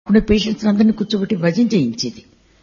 ఉన్న పేషెంట్స్ అందరినీ కూర్చోబెట్టి భజన చేయించేది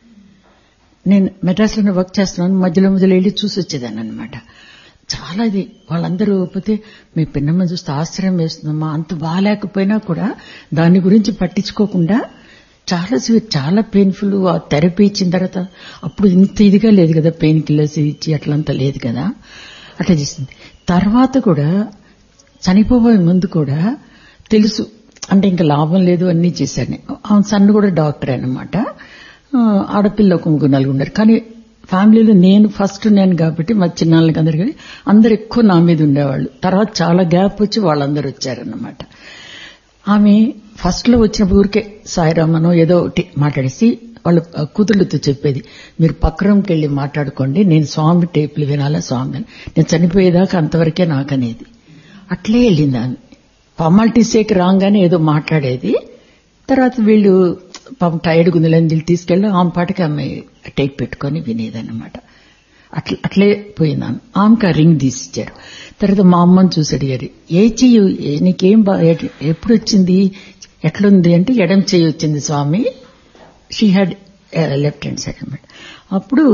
నేను మెడ్రాస్లోనే వర్క్ చేస్తున్నాను మధ్యలో మధ్యలో వెళ్ళి చూసి వచ్చేదాన్ని అనమాట చాలా ఇది వాళ్ళందరూ పోతే మీ పిన్నమ్మ చూస్తే ఆశ్చర్యం వేస్తుందమ్మా అంత బాగాలేకపోయినా కూడా దాని గురించి పట్టించుకోకుండా చాలా సివియర్ చాలా పెయిన్ఫుల్ ఆ థెరపీ ఇచ్చిన తర్వాత అప్పుడు ఇంత ఇదిగా లేదు కదా పెయిన్ కిల్లర్స్ ఇచ్చి అట్లంతా లేదు కదా అట్లా చేసింది తర్వాత కూడా చనిపోబోయే ముందు కూడా తెలుసు అంటే ఇంకా లాభం లేదు అన్నీ చేశాను ఆ సన్ను కూడా డాక్టర్ అనమాట ఆడపిల్ల ఒక ముగ్గురు నలుగురు ఉన్నారు కానీ ఫ్యామిలీలో నేను ఫస్ట్ నేను కాబట్టి మా చిన్నాళ్ళకి అందరు కానీ అందరు ఎక్కువ నా మీద ఉండేవాళ్ళు తర్వాత చాలా గ్యాప్ వచ్చి వాళ్ళందరూ వచ్చారన్నమాట ఆమె ఫస్ట్ లో వచ్చినప్పుడు ఊరికే సాయిరామనో ఏదో ఒకటి మాట్లాడేసి వాళ్ళు కూతుళ్ళతో చెప్పేది మీరు పక్క రూమ్కి వెళ్ళి మాట్లాడుకోండి నేను స్వామి టేపులు వినాలా స్వామి నేను చనిపోయేదాకా అంతవరకే నాకనేది అట్లే వెళ్ళింది ఆమె ఫార్మాలిటీసేకి రాగానే ఏదో మాట్లాడేది తర్వాత వీళ్ళు పాపం టైర్డ్ గుందులని వీళ్ళు తీసుకెళ్ళి ఆమె పాటకి ఆమె టేప్ పెట్టుకొని వినేదన్నమాట అట్లా అట్లే పోయినాను ఆమెకి ఆ రింగ్ తీసిచ్చారు తర్వాత మా అమ్మని చూసి అడిగారు ఏ చెయ్యి నీకేం ఎప్పుడు వచ్చింది ఎట్లుంది అంటే ఎడం చెయ్యి వచ్చింది స్వామి she had left hand side అనమాట అప్పుడు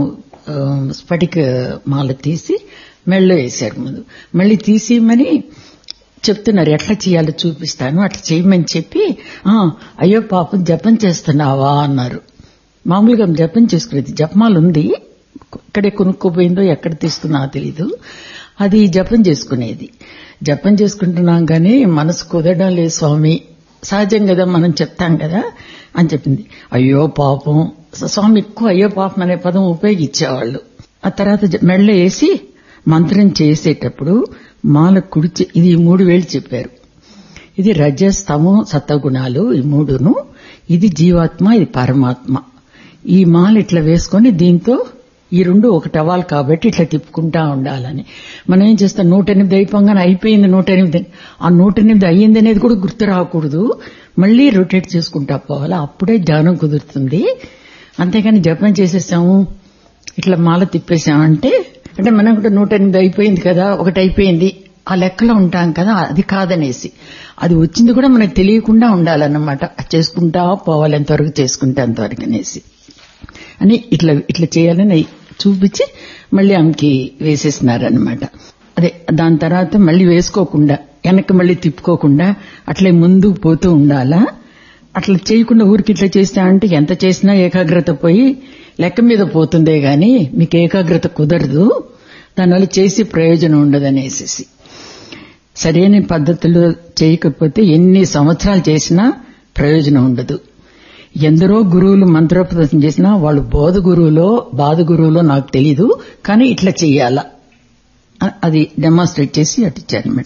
స్ఫటిక మాల తీసి మెళ్ళో వేశారు ముందు మళ్ళీ తీసేయమని చెప్తున్నారు ఎట్లా చేయాలో చూపిస్తాను అట్లా చేయమని చెప్పి అయ్యో పాపం జపం చేస్తున్నావా అన్నారు మామూలుగా జపం చేసుకునేది జపమాలు ఉంది ఇక్కడే కొనుక్కోపోయిందో ఎక్కడ తీసుకున్నా తెలీదు అది జపం చేసుకునేది జపం చేసుకుంటున్నాం కానీ మనసు కుదరడం లేదు స్వామి సహజం కదా మనం చెప్తాం కదా అని చెప్పింది అయ్యో పాపం స్వామి ఎక్కువ అయ్యో పాపం అనే పదం ఉపయోగించేవాళ్ళు ఆ తర్వాత మెళ్ళ వేసి మంత్రం చేసేటప్పుడు మాల కుడిచి ఇది మూడు వేలు చెప్పారు ఇది రజస్తము సత్వగుణాలు ఈ మూడును ఇది జీవాత్మ ఇది పరమాత్మ ఈ మాల ఇట్లా వేసుకొని దీంతో ఈ రెండు ఒకటి అవ్వాలి కాబట్టి ఇట్లా తిప్పుకుంటా ఉండాలని మనం ఏం చేస్తాం నూట ఎనిమిది అయిపోగానే అయిపోయింది నూట ఎనిమిది ఆ నూట ఎనిమిది అయ్యింది అనేది కూడా గుర్తు రాకూడదు మళ్ళీ రొటేట్ చేసుకుంటా పోవాలి అప్పుడే ధ్యానం కుదురుతుంది అంతేగాని జపం చేసేసాము ఇట్లా మాల తిప్పేసామంటే అంటే మనం కూడా నూట ఎనిమిది అయిపోయింది కదా ఒకటి అయిపోయింది ఆ లెక్కలో ఉంటాం కదా అది కాదనేసి అది వచ్చింది కూడా మనకు తెలియకుండా ఉండాలన్నమాట చేసుకుంటా పోవాలి ఎంతవరకు చేసుకుంటే అంతవరకు అనేసి అని ఇట్లా ఇట్లా చేయాలని చూపించి మళ్ళీ ఆమెకి వేసేసినారనమాట అదే దాని తర్వాత మళ్ళీ వేసుకోకుండా వెనక్కి మళ్ళీ తిప్పుకోకుండా అట్లే ముందు పోతూ ఉండాలా అట్లా చేయకుండా ఊరికి ఇట్లా చేస్తా అంటే ఎంత చేసినా ఏకాగ్రత పోయి లెక్క మీద పోతుందే గాని మీకు ఏకాగ్రత కుదరదు దానివల్ల చేసి ప్రయోజనం ఉండదనేసి సరైన పద్ధతిలో చేయకపోతే ఎన్ని సంవత్సరాలు చేసినా ప్రయోజనం ఉండదు ఎందరో గురువులు మంత్రోపదేశం చేసినా వాళ్ళు బోధ గురువులో బాధ గురువులో నాకు తెలీదు కానీ ఇట్లా చెయ్యాలా అది డెమాన్స్ట్రేట్ చేసి అటు ఇచ్చారనమాట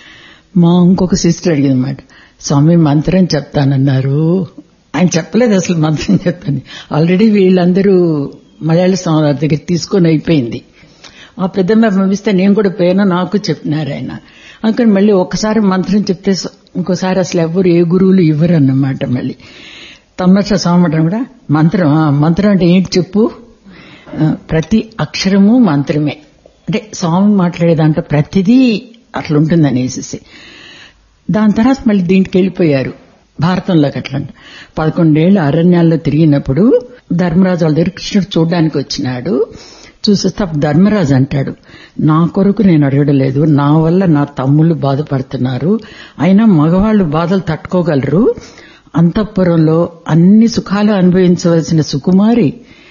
మా ఇంకొక సిస్టర్ అడిగింది అనమాట స్వామి మంత్రం చెప్తానన్నారు ఆయన చెప్పలేదు అసలు మంత్రం చెప్తాను ఆల్రెడీ వీళ్ళందరూ మలయాళ స్వామి దగ్గర తీసుకొని అయిపోయింది ఆ పెద్దమ్మ పంపిస్తే నేను కూడా పోయినా నాకు చెప్పినారు ఆయన అందుకని మళ్ళీ ఒకసారి మంత్రం చెప్తే ఇంకోసారి అసలు ఎవరు ఏ గురువులు ఇవ్వరు అన్నమాట మళ్ళీ తమ్మర్ష స్వామి కూడా మంత్రం మంత్రం అంటే ఏంటి చెప్పు ప్రతి అక్షరము మంత్రమే అంటే స్వామి మాట్లాడే దాంట్లో ప్రతిదీ అట్లుంటుందనేసి దాని తర్వాత మళ్ళీ దీంట్కి వెళ్ళిపోయారు భారతంలోకి అట్లా పదకొండేళ్లు అరణ్యాల్లో తిరిగినప్పుడు ధర్మరాజు వాళ్ళ దగ్గర కృష్ణుడు చూడడానికి వచ్చినాడు చూసేస్తే ధర్మరాజు అంటాడు నా కొరకు నేను అడగడలేదు నా వల్ల నా తమ్ముళ్ళు బాధపడుతున్నారు అయినా మగవాళ్ళు బాధలు తట్టుకోగలరు అంతఃపురంలో అన్ని సుఖాలు అనుభవించవలసిన సుకుమారి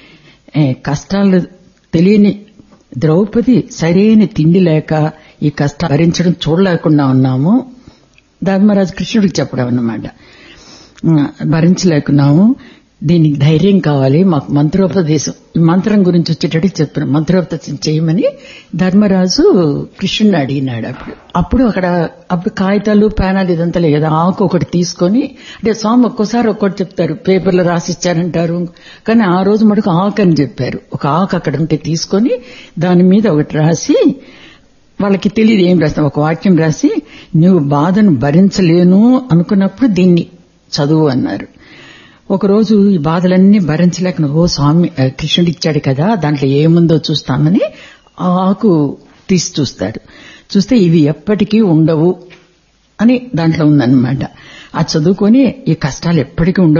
కష్టాలు తెలియని ద్రౌపది సరైన తిండి లేక ఈ కష్టాలు భరించడం చూడలేకుండా ఉన్నాము ధర్మరాజు కృష్ణుడికి చెప్పడం అన్నమాట భరించలేకున్నాము దీనికి ధైర్యం కావాలి మాకు మంత్రోపదేశం ఈ మంత్రం గురించి వచ్చేటట్టు చెప్పిన మంత్రోపదేశం చేయమని ధర్మరాజు కృష్ణుడిని అడిగినాడు అప్పుడు అప్పుడు అక్కడ అప్పుడు కాగితాలు పేనాలు ఇదంతా లేదు ఆకు ఒకటి తీసుకొని అంటే స్వామి ఒక్కోసారి ఒక్కటి చెప్తారు పేపర్లో రాసిచ్చారంటారు కానీ ఆ రోజు మటుకు ఆకు అని చెప్పారు ఒక ఆకు అక్కడ ఉంటే తీసుకొని దాని మీద ఒకటి రాసి వాళ్ళకి తెలియదు ఏం రాస్తాం ఒక వాక్యం రాసి నువ్వు బాధను భరించలేను అనుకున్నప్పుడు దీన్ని చదువు అన్నారు ఒకరోజు ఈ బాధలన్నీ భరించలేక ఓ స్వామి కృష్ణుడు ఇచ్చాడు కదా దాంట్లో ఏముందో చూస్తామని ఆ ఆకు తీసి చూస్తాడు చూస్తే ఇవి ఎప్పటికీ ఉండవు అని దాంట్లో ఉందన్నమాట ఆ చదువుకొని ఈ కష్టాలు ఎప్పటికీ ఉండవు